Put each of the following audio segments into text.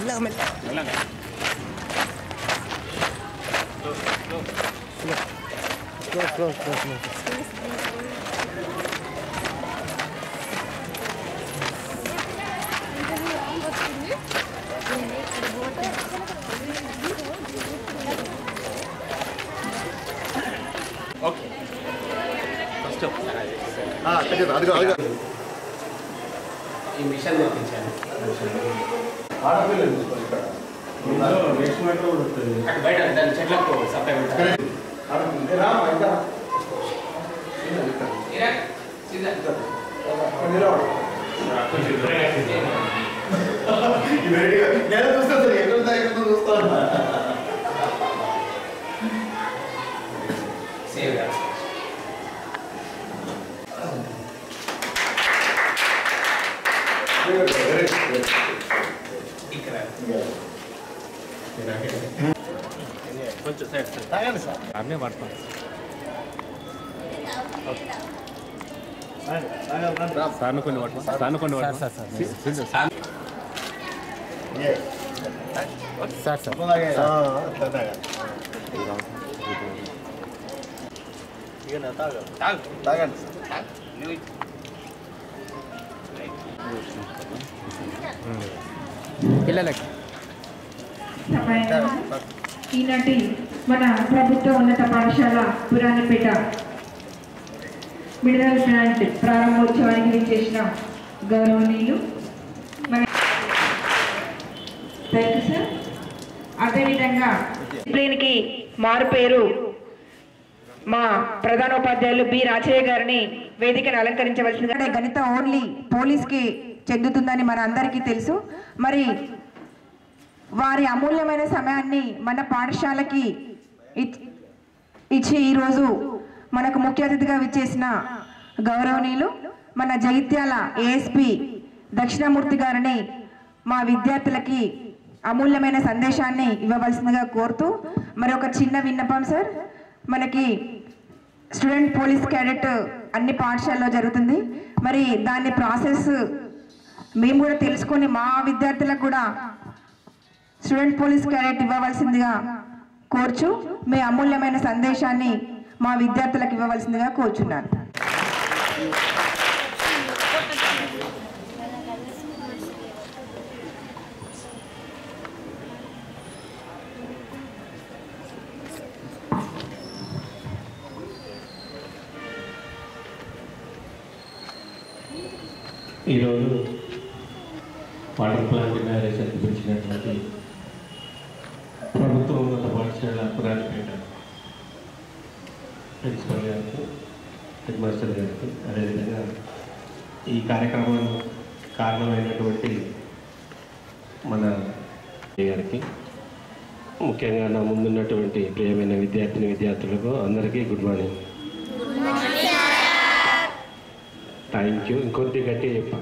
మెల్లగా మెల్లగా close close close close okay first అదిగో అదిగో ఈ మిషన్ నేర్పించాను అటు బయట దాని చెట్లకు సప్లై పెట్టాలి ఇరా, సీదా. నేను చూస్తాను ఎక్కడ ఎక్కడ చూస్తాను సేవ్ గా. ఇక్కడ కొంచెం సైడ్ సైడ్ తాగండి సార్ అన్నీ పడతాం సార్ను కొన్ని పట్టుకో సార్ను కొన్ని పట్టుకో సార్ సార్ సార్ సార్ అలాగే అట్లా తాగండి ఇక నా తాగండి తాగు తాగండి తాగు. నువ్వు పిల్లలకి సహాయం ఈనాటి మన ప్రభుత్వ ఉన్నత పాఠశాల పురాణపేట మినరల్ ప్లాంట్ ప్రారంభోత్సవానికి విచ్చేసిన గౌరవనీయులు మన థ్యాంక్ యూ సార్ అదేవిధంగా డిసిప్లిన్కి మారు పేరు మా ప్రధానోపాధ్యాయులు బి రాచయ్య గారిని వేదికను అలంకరించవలసిందిగా గణిత ఓన్లీ పోలీస్కి చెందుతుందని మన అందరికీ తెలుసు మరి వారి అమూల్యమైన సమయాన్ని మన పాఠశాలకి ఇచ్- ఇచ్చి ఈరోజు మనకు ముఖ్య అతిథిగా విచ్చేసిన గౌరవనీయులు మన జగిత్యాల ఏఎస్పి దక్షిణామూర్తి గారిని మా విద్యార్థులకి అమూల్యమైన సందేశాన్ని ఇవ్వవలసిందిగా కోరుతూ మరి ఒక చిన్న విన్నపం సార్ మనకి స్టూడెంట్ పోలీస్ క్యాడెట్ అన్ని పాఠశాలలో జరుగుతుంది మరి దాని ప్రాసెస్ మేము కూడా తెలుసుకొని మా విద్యార్థులకు కూడా స్టూడెంట్ పోలీస్ క్యాడెట్ ఇవ్వవలసిందిగా కోర్చు మీ అమూల్యమైన సందేశాన్ని మా విద్యార్థులకు ఇవ్వవలసిందిగా కోరుచున్నాను ఈరోజు వాటర్ ప్లాంట్ మ్యారేజ్ అనిపించినటువంటి ప్రభుత్వ ఉన్నత పాఠశాల పురాణపేట ప్రిన్సిపల్ గారికి హెడ్ మాస్టర్ గారికి అదేవిధంగా ఈ కార్యక్రమం కారణమైనటువంటి మన గారికి ముఖ్యంగా నా ముందున్నటువంటి ప్రియమైన విద్యార్థిని విద్యార్థులకు అందరికీ గుడ్ మార్నింగ్ థ్యాంక్ యూ ఇంకొద్ది గట్టి చెప్పాలి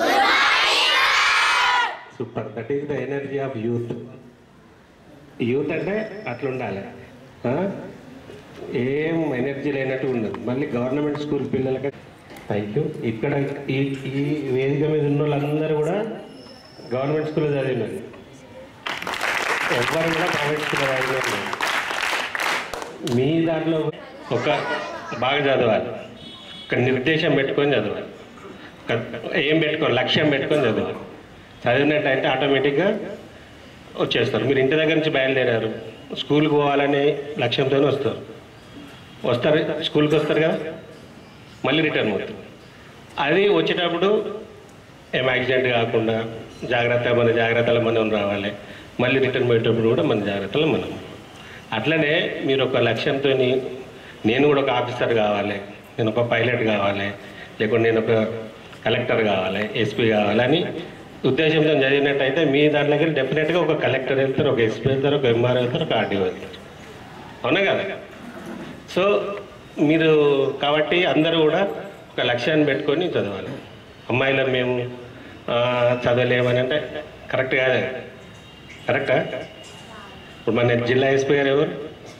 super that is the energy of youth youth అంటే అట్లా ఉండాలి ఆ? ఏం ఎనర్జీ లేనట్టు ఉండదు మళ్ళీ గవర్నమెంట్ స్కూల్ పిల్లలకి థ్యాంక్ యూ ఇక్కడ ఈ ఈ వేదిక మీద ఉన్న వాళ్ళందరూ కూడా గవర్నమెంట్ స్కూల్లో చదివినారు ఎవ్వరు కూడా ప్రైవేట్ స్కూల్లో చదివినారు మీ దాంట్లో ఒక బాగా చదవాలి ఒక నిర్దేశం పెట్టుకొని చదవాలి ఒక ఏం పెట్టుకొని లక్ష్యం పెట్టుకొని చదవాలి చదివినట్టయితే ఆటోమేటిక్గా వచ్చేస్తారు మీరు ఇంటి దగ్గర నుంచి బయలుదేరారు స్కూల్కి పోవాలనే లక్ష్యంతోనే వస్తారు వస్తారు స్కూల్కి వస్తారు కదా మళ్ళీ రిటర్న్ అవుతారు అది వచ్చేటప్పుడు ఏం యాక్సిడెంట్ కాకుండా జాగ్రత్త మన జాగ్రత్తలు మనం రావాలి మళ్ళీ రిటర్న్ పోయేటప్పుడు కూడా మన జాగ్రత్తలు మనం అట్లనే మీరు ఒక లక్ష్యంతో నేను కూడా ఒక ఆఫీసర్ కావాలి నేను ఒక పైలట్ కావాలి లేకుంటే నేను ఒక కలెక్టర్ కావాలి ఎస్పీ కావాలని ఉద్దేశంతో చదివినట్టయితే మీ దాంట్లోకి డెఫినెట్గా ఒక కలెక్టర్ వెళ్తారు ఒక ఎస్పీ వెళ్తారు ఒక ఎంఆర్ఓ వెళ్తారు ఒక ఆర్డీఓ వెళ్తారు అవునా కదా సో మీరు కాబట్టి అందరూ కూడా ఒక లక్ష్యాన్ని పెట్టుకొని చదవాలి అమ్మాయిలను మేము ఆ, చదవలేమని అంటే కరెక్ట్ కాదే కరెక్టా ఇప్పుడు మన జిల్లా ఎస్పీ గారు ఎవరు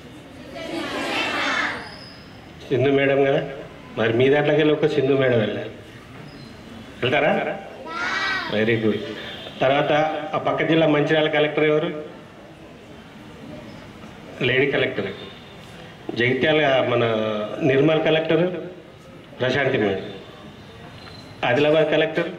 సింధు మేడం కదా మరి మీ దాంట్లోకి వెళ్ళి ఒక సింధు మేడం వెళ్ళారు వెళ్తారా వెరీ గుడ్ తర్వాత ఆ పక్క జిల్లా మంచిర్యాల కలెక్టర్ ఎవరు లేడీ కలెక్టర్ జగిత్యాల మన Nirmal collector Prashanthi madam Adilabad collector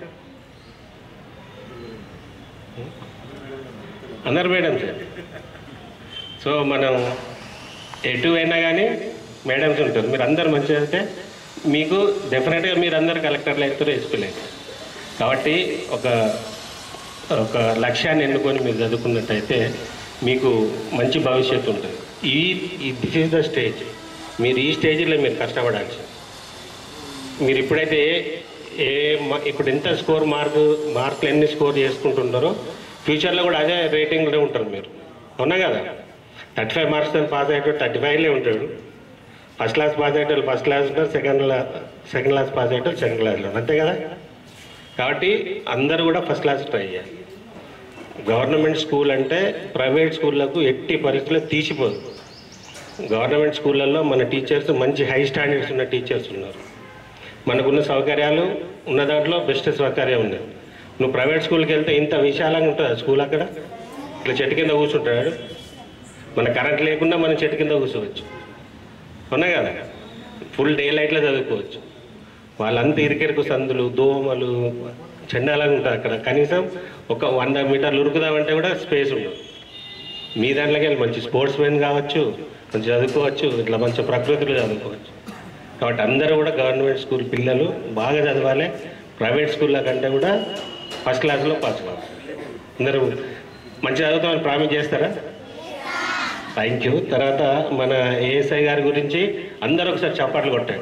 అందరు మేడం సార్ సో మనం ఎటు అయినా కానీ మేడమ్స్ ఉంటారు మీరు అందరు మంచిగా అయితే మీకు డెఫినెట్గా మీరు అందరు కలెక్టర్లు అవుతారు ఎస్పీలు అవుతారు కాబట్టి ఒక ఒక లక్ష్యాన్ని ఎన్నుకొని మీరు చదువుకున్నట్టయితే మీకు మంచి భవిష్యత్తు ఉంటుంది ఈ దిస్ ఈజ్ ద స్టేజ్ మీరు ఈ స్టేజ్లో మీరు కష్టపడాల్సి మీరు ఇప్పుడైతే ఏ- ఏ మా- ఇప్పుడు ఎంత స్కోర్ మార్కు మార్కులు ఎన్ని స్కోర్ చేసుకుంటున్నారో ఫ్యూచర్లో కూడా అదే రేటింగ్లో ఉంటారు మీరు అవునా కదా థర్టీ ఫైవ్ మార్క్స్ పాస్ అయ్యేటోడు థర్టీ ఫైవ్లే ఉంటాడు ఫస్ట్ క్లాస్ పాస్ అయ్యేటోళ్ళు ఫస్ట్ క్లాస్ ఉంటారు second class second class pass అయ్యేటోళ్ళు సెకండ్ క్లాస్లో ఉంటారు అంతే కదా కాబట్టి అందరూ కూడా ఫస్ట్ క్లాస్ ట్రై చేయాలి గవర్నమెంట్ స్కూల్ అంటే ప్రైవేట్ స్కూళ్ళకు ఎట్టి పరిస్థితుల్లో తీసిపోదు గవర్నమెంట్ స్కూళ్ళల్లో మన టీచర్స్ మంచి హై స్టాండర్డ్స్ ఉన్న టీచర్స్ ఉన్నారు మనకున్న సౌకర్యాలు ఉన్న దాంట్లో బెస్ట్ సౌకర్యం ఉంది నువ్వు ప్రైవేట్ స్కూల్కి వెళ్తే ఇంత విశాలంగా ఉంటుంది స్కూల్ అక్కడ ఇట్లా చెట్టు కింద కూర్చుంటాడు మన కరెంట్ లేకుండా మనం చెట్టు కింద కూర్చోవచ్చు అవునా కదా ఫుల్ డే లైట్లో చదువుకోవచ్చు వాళ్ళంతా ఇరికెరుకు సందులు దోమలు చెండాలంగా ఉంటుంది అక్కడ కనీసం ఒక వంద మీటర్లు ఉరుకుదామంటే కూడా స్పేస్ ఉండదు మీ దాంట్లోకి వెళ్ళి మంచి స్పోర్ట్స్ మెన్ కావచ్చు మంచి చదువుకోవచ్చు ఇట్లా మంచి ప్రకృతిలో చదువుకోవచ్చు కాబట్టి అందరూ కూడా గవర్నమెంట్ స్కూల్ పిల్లలు బాగా చదవాలి ప్రైవేట్ స్కూళ్ళ కంటే కూడా ఫస్ట్ క్లాస్లో పాస్ కావాలి అందరూ మంచి చదువుతామని ప్రామిస్ చేస్తారా థ్యాంక్ యూ తర్వాత మన ఏఎస్ఐ గారి గురించి అందరూ ఒకసారి చప్పట్లు కొట్టాడు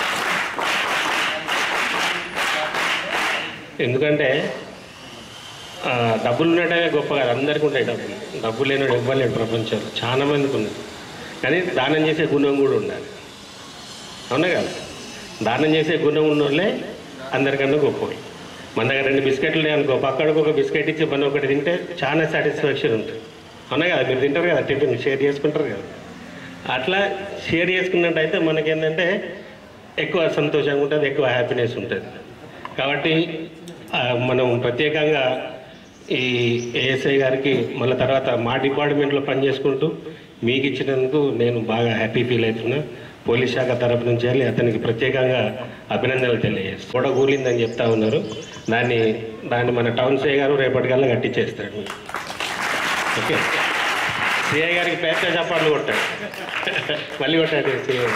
ఎందుకంటే ఆ, డబ్బులు ఉండటమే గొప్ప కాదు అందరికీ ఉంటాయి డబ్బులు డబ్బులు లేనివాడు ఇవ్వలేడు ప్రపంచంలో చాలా మందికి ఉన్నది కానీ దానం చేసే గుణం కూడా ఉండాలి అవునా కదా దానం చేసే గుణం ఉన్న వాళ్ళే అందరికన్నా గొప్పవి మన దగ్గర రెండు బిస్కెట్లు ఉన్నాయి అనుకో పక్కడికి ఒక బిస్కెట్ ఇచ్చి మనం ఒకటి తింటే చాలా సాటిస్ఫాక్షన్ ఉంటుంది అవునా కదా మీరు తింటారు కదా టిఫిన్ షేర్ చేసుకుంటారు కదా అట్లా షేర్ చేసుకున్నట్టయితే మనకేంటంటే ఎక్కువ సంతోషంగా ఉంటుంది ఎక్కువ హ్యాపీనెస్ ఉంటుంది కాబట్టి ఆ, మనం ప్రత్యేకంగా ఈ ఏఎస్ఐ గారికి మళ్ళీ తర్వాత మా డిపార్ట్మెంట్లో పనిచేసుకుంటూ మీకు ఇచ్చినందుకు నేను బాగా హ్యాపీ ఫీల్ అవుతున్నా పోలీస్ శాఖ తరపు నుంచి వెళ్ళి అతనికి ప్రత్యేకంగా అభినందనలు తెలియజేస్తాను కూడా కూలిందని చెప్తా ఉన్నారు దాన్ని దాన్ని మన టౌన్ సిఐ గారు రేపటికల్లా కట్టించేస్తాడు ఓకే సిఐ గారికి పెద్ద చప్పాట్లు కొట్టాడు మళ్ళీ కొట్టాడు సిఐ గారు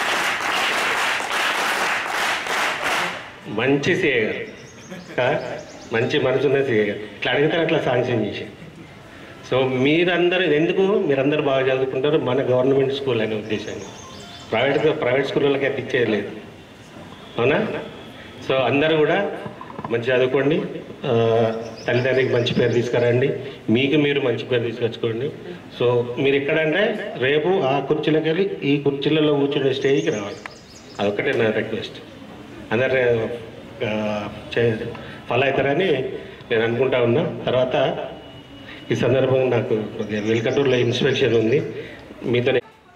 మంచి సిఐ గారు ఆ? మంచి మనసున్న సిఐ గారు ఇట్లా అడిగితే అట్లా శాంక్షన్ చేసి సో మీరందరూ ఎందుకు మీరందరూ బాగా చదువుకుంటారు మన గవర్నమెంట్ స్కూల్ అనే ఉద్దేశంగా ప్రైవేట్ ప్రైవేట్ స్కూళ్ళకి అది ఇచ్చేది లేదు అవునా సో అందరూ కూడా మంచి చదువుకోండి ఆ, తల్లిదండ్రికి మంచి పేరు తీసుకురండి మీకు మీరు మంచి పేరు తీసుకొచ్చుకోండి సో మీరు ఎక్కడంటే రేపు ఆ కుర్చీలోకి వెళ్ళి ఈ కుర్చీలలో కూర్చునే స్టేజ్కి రావాలి అదొక్కటే నా రిక్వెస్ట్ అందరు ఆ, చే- ఫాలో అవుతారని నేను అనుకుంటా ఉన్నా తర్వాత ఈ సందర్భంగా నాకు కొద్దిగా వెల్కటూరులో ఇన్స్పెక్షన్ ఉంది మీతో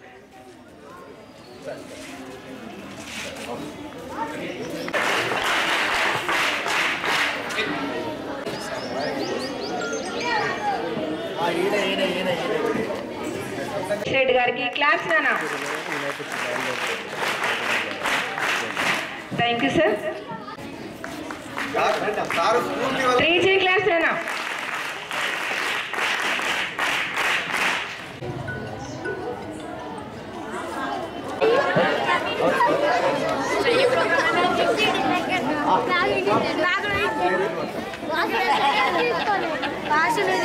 రెడ్డి గారికి క్లాస్ నానా thank you sir three G class నానా భాషలు